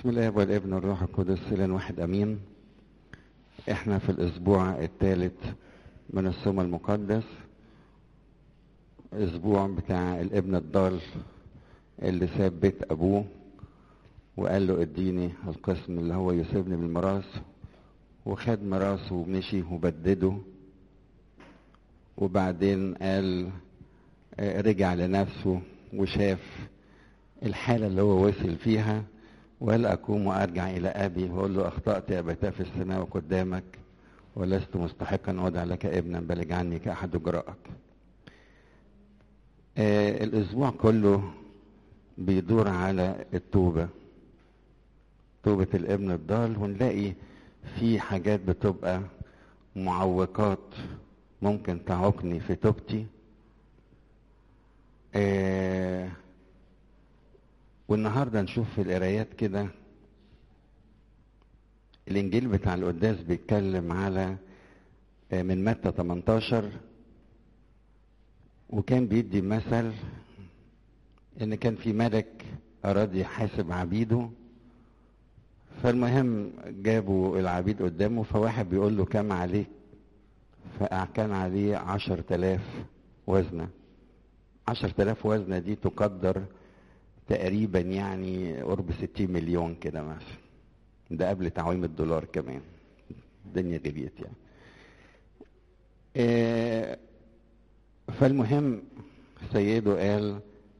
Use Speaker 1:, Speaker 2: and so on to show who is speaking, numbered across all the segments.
Speaker 1: بسم الله والابن والروح القدس إلى واحد أمين احنا في الأسبوع الثالث من الصوم المقدس أسبوع بتاع الابن الضال اللي ساب بيت أبوه وقال له اديني القسم اللي هو يسيبني بالميراث وخد ميراثه ومشي وبدده وبعدين قال آه، رجع لنفسه وشاف الحالة اللي هو وصل فيها وهل أقوم وأرجع إلى أبي وأقول له أخطأت يا أبتاه في السماء قدامك ولست مستحقا أن أودع لك ابنا بل اجعلني كأحد أجرائك آه الأسبوع كله بيدور على التوبة توبة الابن الضال ونلاقي في حاجات بتبقى معوقات ممكن تعوقني في توبتي آه والنهارده نشوف في القرايات كده الانجيل بتاع القداس بيتكلم على آه، من متى 18 وكان بيدي مثل ان كان في ملك اراد يحاسب عبيده فالمهم جابوا العبيد قدامه فواحد بيقول له كم عليك فكان عليه عشر تلاف وزنة عشر تلاف وزنة دي تقدر تقريبا يعني قرب ستين مليون كده مثلا ده قبل تعويم الدولار كمان الدنيا غليت يعني آه، فالمهم سيده قال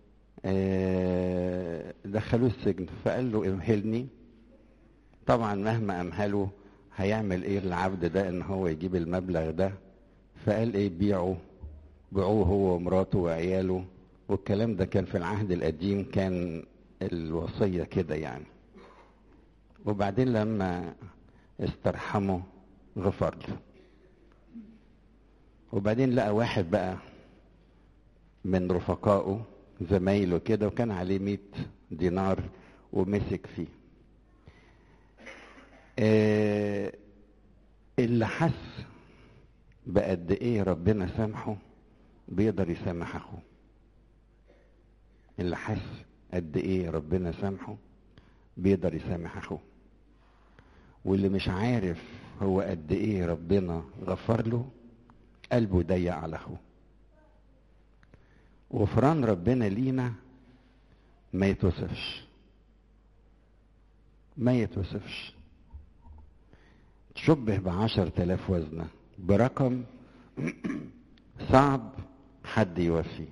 Speaker 1: آه، دخلوه السجن فقال له امهلني طبعا مهما امهله هيعمل ايه العبد ده ان هو يجيب المبلغ ده فقال ايه بيعه بيعوه هو ومراته وعياله والكلام ده كان في العهد القديم كان الوصية كده يعني وبعدين لما استرحمه غفر له وبعدين لقى واحد بقى من رفقائه زمايله كده وكان عليه مئة دينار ومسك فيه آه اللي حس بقد ايه ربنا سامحه بيقدر يسامح اخوه اللي حس قد ايه ربنا سامحه بيقدر يسامح اخوه واللي مش عارف هو قد ايه ربنا غفر له قلبه ضيق على اخوه غفران ربنا لينا ما يتوصفش ما يتوصفش تشبه بعشر تلاف وزنة برقم صعب حد يوفيه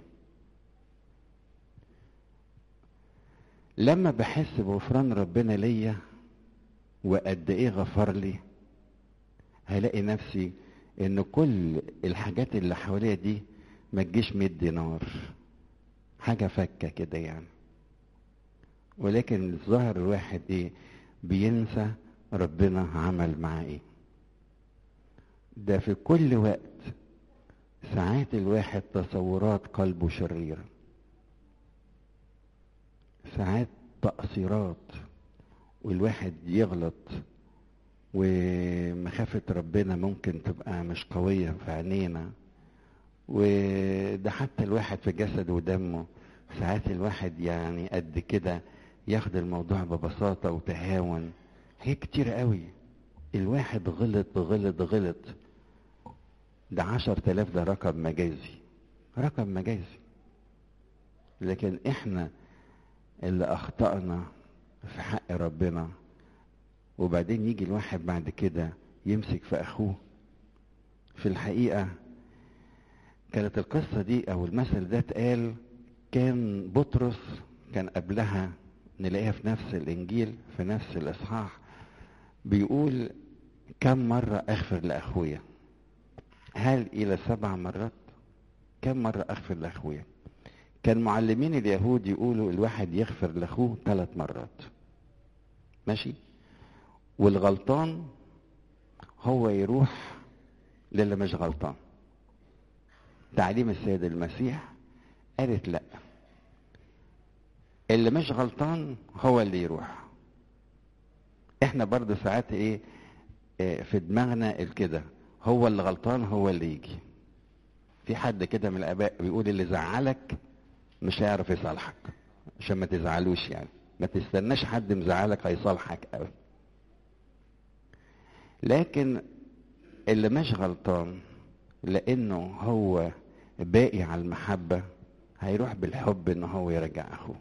Speaker 1: لما بحس بغفران ربنا ليا وقد ايه غفر لي هلاقي نفسي ان كل الحاجات اللي حواليا دي ما تجيش 100 دينار حاجه فكه كده يعني ولكن الظاهر الواحد ايه بينسى ربنا عمل معاه ايه ده في كل وقت ساعات الواحد تصورات قلبه شريره ساعات تقصيرات والواحد يغلط ومخافة ربنا ممكن تبقى مش قوية في عينينا وده حتى الواحد في جسده ودمه ساعات الواحد يعني قد كده ياخد الموضوع ببساطة وتهاون هي كتير قوي الواحد غلط غلط غلط ده عشر تلاف ده رقم مجازي رقم مجازي لكن احنا اللي اخطأنا في حق ربنا وبعدين يجي الواحد بعد كده يمسك في اخوه في الحقيقة كانت القصة دي او المثل ده اتقال كان بطرس كان قبلها نلاقيها في نفس الانجيل في نفس الاصحاح بيقول كم مرة اغفر لاخويا هل الى سبع مرات كم مرة اغفر لاخويا كان معلمين اليهود يقولوا الواحد يغفر لاخوه ثلاث مرات ماشي والغلطان هو يروح للي مش غلطان تعليم السيد المسيح قالت لا اللي مش غلطان هو اللي يروح احنا برضو ساعات ايه اه في دماغنا الكده هو اللي غلطان هو اللي يجي في حد كده من الاباء بيقول اللي زعلك مش هيعرف يصالحك عشان ما تزعلوش يعني ما تستناش حد مزعلك هيصالحك قوي لكن اللي مش غلطان لانه هو باقي على المحبة هيروح بالحب ان هو يرجع اخوه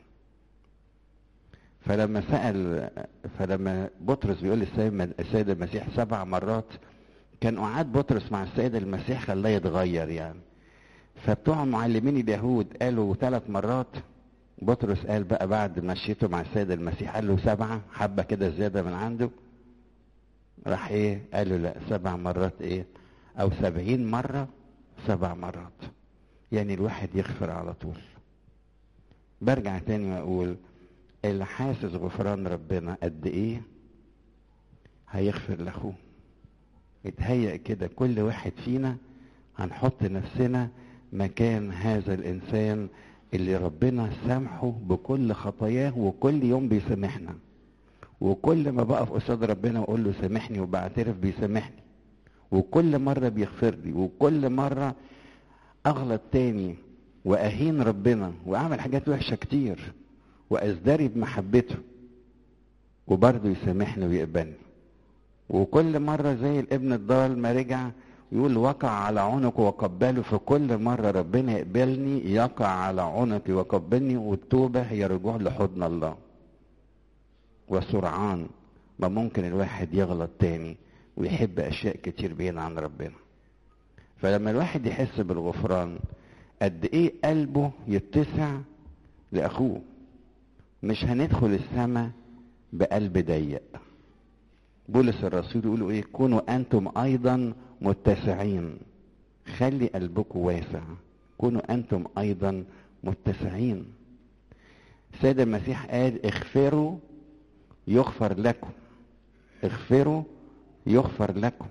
Speaker 1: فلما سأل فلما بطرس بيقول السيد المسيح سبع مرات كان قعد بطرس مع السيد المسيح خلاه يتغير يعني فبتوع معلمين اليهود قالوا ثلاث مرات بطرس قال بقى بعد مشيته مع السيد المسيح قال له سبعة حبة كده زيادة من عنده راح ايه قال له لا سبع مرات ايه او سبعين مرة سبع مرات يعني الواحد يغفر على طول برجع تاني واقول اللي حاسس غفران ربنا قد ايه هيغفر لاخوه اتهيأ كده كل واحد فينا هنحط نفسنا مكان هذا الانسان اللي ربنا سامحه بكل خطاياه وكل يوم بيسامحنا وكل ما بقف قصاد ربنا واقول له سامحني وبعترف بيسامحني وكل مرة بيغفر لي وكل مرة اغلط تاني واهين ربنا واعمل حاجات وحشة كتير وازدري بمحبته وبرضه يسامحني ويقبلني وكل مرة زي الابن الضال ما رجع يقول وقع على عنقه وقبله في كل مرة ربنا يقبلني يقع على عنقي وقبلني والتوبة هي رجوع لحضن الله وسرعان ما ممكن الواحد يغلط تاني ويحب أشياء كتير بعيدة عن ربنا فلما الواحد يحس بالغفران قد ايه قلبه يتسع لأخوه مش هندخل السماء بقلب ضيق بولس الرسول يقولوا ايه كونوا انتم ايضا متسعين خلي قلبكم واسع كونوا انتم ايضا متسعين السيد المسيح قال اغفروا يغفر لكم اغفروا يغفر لكم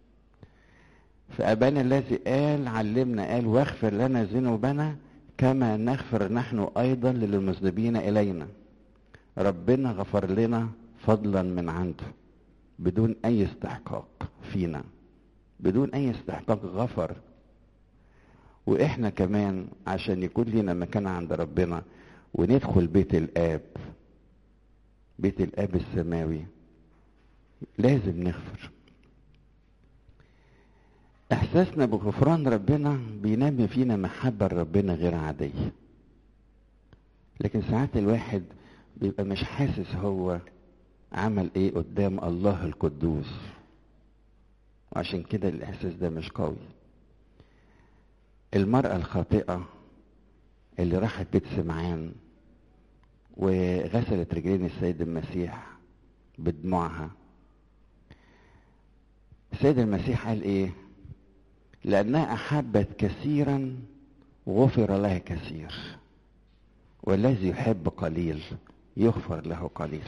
Speaker 1: فأبانا الذي قال علمنا قال واغفر لنا ذنوبنا كما نغفر نحن أيضا للمذنبين إلينا ربنا غفر لنا فضلا من عنده بدون أي استحقاق فينا بدون أي استحقاق غفر وإحنا كمان عشان يكون لنا مكان عند ربنا وندخل بيت الآب بيت الآب السماوي لازم نغفر احساسنا بغفران ربنا بينمي فينا محبة لربنا غير عادية لكن ساعات الواحد بيبقى مش حاسس هو عمل ايه قدام الله القدوس وعشان كده الاحساس ده مش قوي المرأة الخاطئة اللي راحت بيت سمعان وغسلت رجلين السيد المسيح بدموعها السيد المسيح قال ايه لأنها أحبت كثيرا غفر لها كثير والذي يحب قليل يغفر له قليل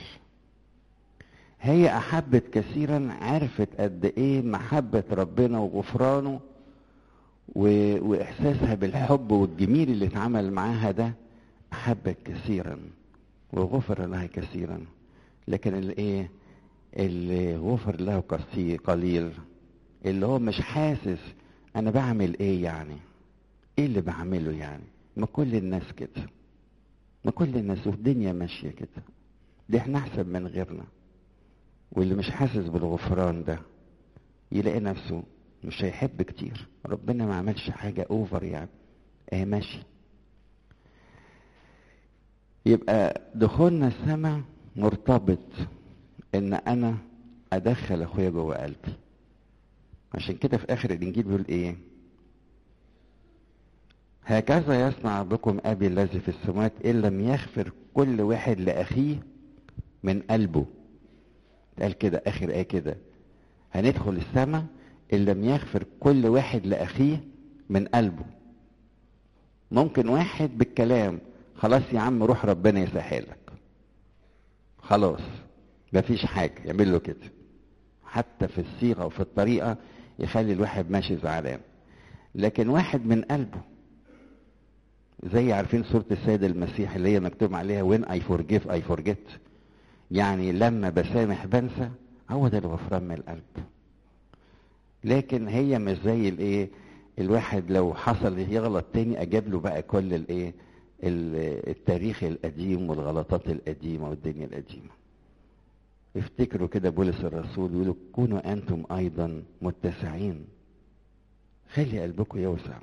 Speaker 1: هي أحبت كثيرا عرفت قد إيه محبة ربنا وغفرانه و... وإحساسها بالحب والجميل اللي اتعمل معاها ده أحبت كثيرا وغفر لها كثيرا لكن اللي إيه اللي غفر له قليل اللي هو مش حاسس انا بعمل ايه يعني ايه اللي بعمله يعني ما كل الناس كده ما كل الناس والدنيا ماشيه كده دي احنا احسن من غيرنا واللي مش حاسس بالغفران ده يلاقي نفسه مش هيحب كتير ربنا ما عملش حاجة اوفر يعني اه ماشي يبقى دخولنا السماء مرتبط ان انا ادخل اخويا جوه قلبي عشان كده في اخر الانجيل بيقول ايه هكذا يصنع بكم ابي الذي في السماوات ان لم يغفر كل واحد لاخيه من قلبه قال كده اخر ايه كده هندخل السماء ان لم يغفر كل واحد لاخيه من قلبه ممكن واحد بالكلام خلاص يا عم روح ربنا يسهلك خلاص مفيش حاجه يعمل له كده حتى في الصيغه وفي الطريقه يخلي الواحد ماشي زعلان لكن واحد من قلبه زي عارفين سورة السيد المسيح اللي هي مكتوب عليها when I forgive I forget يعني لما بسامح بنسى هو ده الغفران من القلب لكن هي مش زي الايه الواحد لو حصل يغلط تاني اجاب له بقى كل الايه التاريخ القديم والغلطات القديمة والدنيا القديمة افتكروا كده بولس الرسول يقولوا كونوا أنتم أيضا متسعين خلي قلبكم يوسع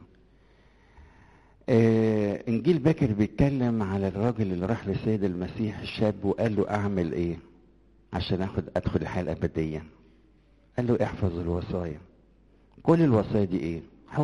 Speaker 1: آه انجيل باكر بيتكلم على الراجل اللي راح للسيد المسيح الشاب وقال له اعمل ايه عشان اخد ادخل الحياه الابديه قال له احفظ الوصايا كل الوصايا دي ايه حب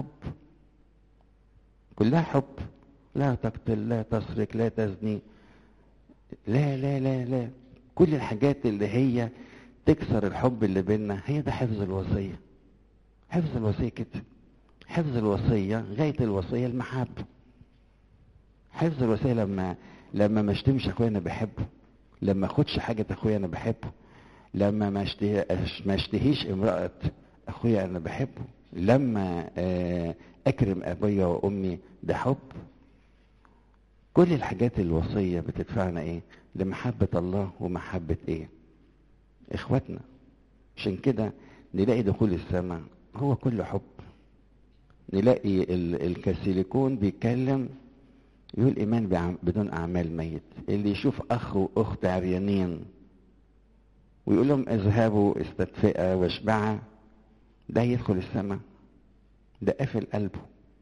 Speaker 1: كلها حب لا تقتل لا تسرق لا تزني لا لا لا لا كل الحاجات اللي هي تكسر الحب اللي بيننا هي ده حفظ الوصيه حفظ الوصيه كده حفظ الوصيه غايه الوصيه المحبه حفظ الوصيه لما لما ما اشتمش اخويا انا بحبه لما اخدش حاجه اخويا انا بحبه لما ما ما اشتهيش امراه اخويا انا بحبه لما اكرم ابويا وامي ده حب كل الحاجات الوصيه بتدفعنا ايه لمحبه الله ومحبه ايه اخواتنا عشان كده نلاقي دخول السماء هو كله حب نلاقي الكاثوليكون بيتكلم يقول ايمان بدون اعمال ميت اللي يشوف اخ واخت عريانين ويقول لهم اذهبوا استدفئا واشبعا ده يدخل السماء ده قافل قلبه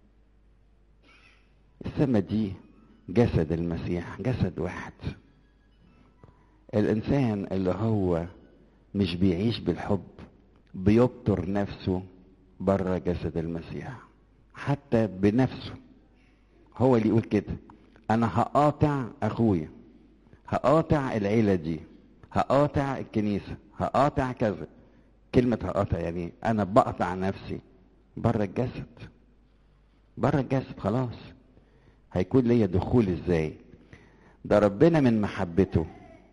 Speaker 1: السماء دي جسد المسيح جسد واحد الانسان اللي هو مش بيعيش بالحب بيبتر نفسه بره جسد المسيح حتى بنفسه هو اللي يقول كده انا هقاطع اخويا هقاطع العيلة دي هقاطع الكنيسة هقاطع كذا كلمة هقاطع يعني انا بقطع نفسي بره الجسد بره الجسد خلاص هيكون ليا دخول ازاي ده ربنا من محبته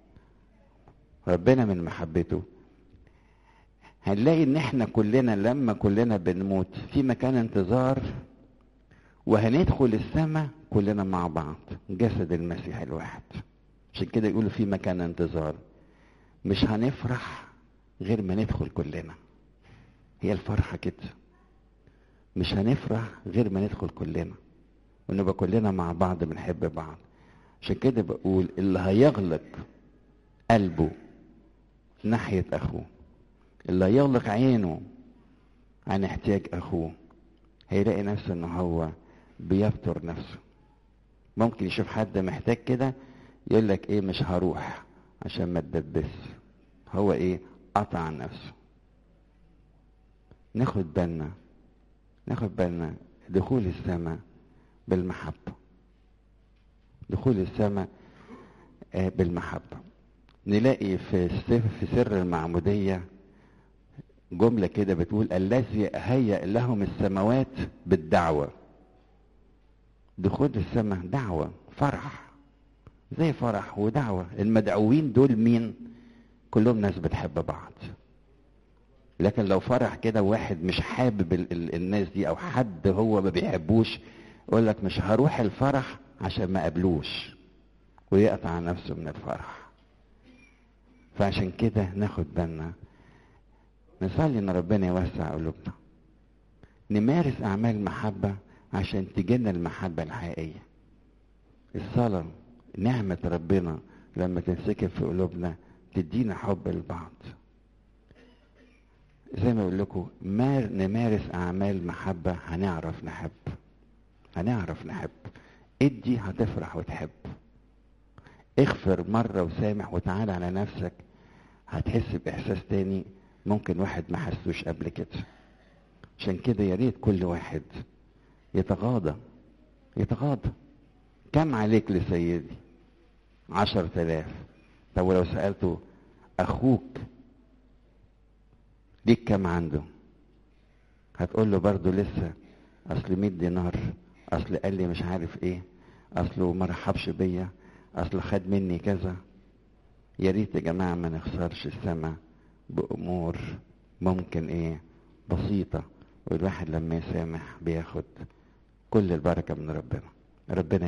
Speaker 1: ربنا من محبته هنلاقي ان احنا كلنا لما كلنا بنموت في مكان انتظار وهندخل السماء كلنا مع بعض جسد المسيح الواحد عشان كده يقولوا في مكان انتظار مش هنفرح غير ما ندخل كلنا هي الفرحة كده مش هنفرح غير ما ندخل كلنا ونبقى كلنا مع بعض بنحب بعض عشان كده بقول اللي هيغلق قلبه ناحية أخوه اللي هيغلق عينه عن احتياج أخوه هيلاقي نفسه إن هو بيبتر نفسه ممكن يشوف حد محتاج كده يقول لك إيه مش هروح عشان ما تدبس هو إيه قطع نفسه ناخد بالنا ناخد بالنا دخول السماء بالمحبة دخول السماء بالمحبة نلاقي في في سر المعمودية جملة كده بتقول الذي هيأ لهم السماوات بالدعوة دخول السماء دعوة فرح زي فرح ودعوة المدعوين دول مين كلهم ناس بتحب بعض لكن لو فرح كده واحد مش حابب ال ال الناس دي او حد هو ما بيحبوش يقول لك مش هروح الفرح عشان ما قابلوش ويقطع نفسه من الفرح فعشان كده ناخد بالنا نصلي ان ربنا يوسع قلوبنا نمارس اعمال محبه عشان تجينا المحبه الحقيقيه الصلاه نعمه ربنا لما تنسكب في قلوبنا تدينا حب لبعض زي ما اقول لكم نمارس اعمال محبه هنعرف نحب هنعرف نحب ادي هتفرح وتحب اغفر مرة وسامح وتعال على نفسك هتحس بإحساس تاني ممكن واحد ما حسوش قبل كده عشان كده يا ريت كل واحد يتغاضى يتغاضى كم عليك لسيدي عشر تلاف طب ولو سألته أخوك ليك كم عنده هتقول له برضه لسه أصل 100 دينار أصل قال لي مش عارف إيه أصله ما رحبش بيا اصل خد مني كذا يا ريت يا جماعه ما نخسرش السما بامور ممكن ايه بسيطه والواحد لما يسامح بياخد كل البركه من ربنا ربنا